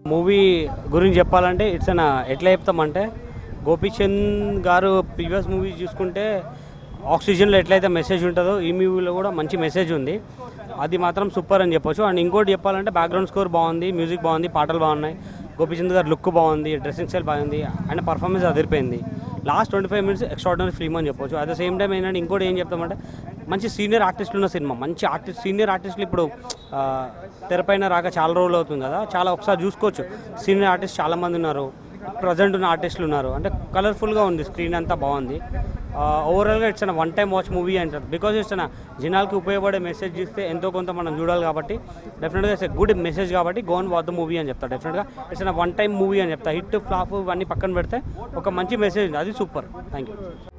movie గురించి చెప్పాలంటే it's an ఎట్లా చెప్తామంటే గోపీచంద్ గారు ప్రీవియస్ మూవీ చూసుకుంటే ఆక్సిజన్లో ఎట్లయితే మెసేజ్ ఉంటుందో ఈ మూవీలో కూడా మంచి మెసేజ్ ఉంది అది మాత్రం సూపర్ అని చెప్పొచ్చు అండ్ ఇంకోటి చెప్పాలంటే బ్యాక్గ్రౌండ్ స్కోర్ బాగుంది మ్యూజిక్ బాగుంది పాటలు బాగున్నాయి గోపీచంద్ గారి లుక్ బాగుంది డ్రెస్సింగ్ స్టైల్ బాగుంది అండ్ పర్ఫార్మెన్స్ అదిరిపోయింది last twenty five minutes extraordinary film అని చెప్పొచ్చు అట్ ద సేమ్ టైం ఏంటంటే ఇంకోటి ఏం చెప్తామంటే మంచి సీనియర్ ఆర్టిస్టులు ఉన్న సినిమా మంచి ఆర్టిస్ట్ సీనియర్ ఆర్టిస్టులు ఇప్పుడు ఆ, తెరపైన రాక చాలా రోజులు అవుతుంది కదా చాలా ఒకసారి చూసుకోవచ్చు సీనియర్ ఆర్టిస్ట్ చాలా మంది ఉన్నారు ప్రజెంట్ ఉన్న ఆర్టిస్టులు ఉన్నారు అంటే కలర్ఫుల్గా ఉంది స్క్రీన్ అంతా బాగుంది ఓవరాల్గా it's one time watch movie అంటారు బికాజ్ ఇట్స్ జనాలకి ఉపయోగపడే మెసేజ్ ఇస్తే ఎంతో కొంత మనం చూడాలి కాబట్టి డెఫినెట్గా ఇట్స్ గుడ్ మెసేజ్ కాబట్టి గోన్ వాచ్ ద మూవీ అని చెప్తా డెఫినెట్గా ఇట్స్ వన్ టైం మూవీ అని చెప్తా హిట్ ఫ్లాప్ ఇవన్నీ పక్కన పెడితే ఒక మంచి మెసేజ్ ఉంది అది సూపర్ థ్యాంక్ యూ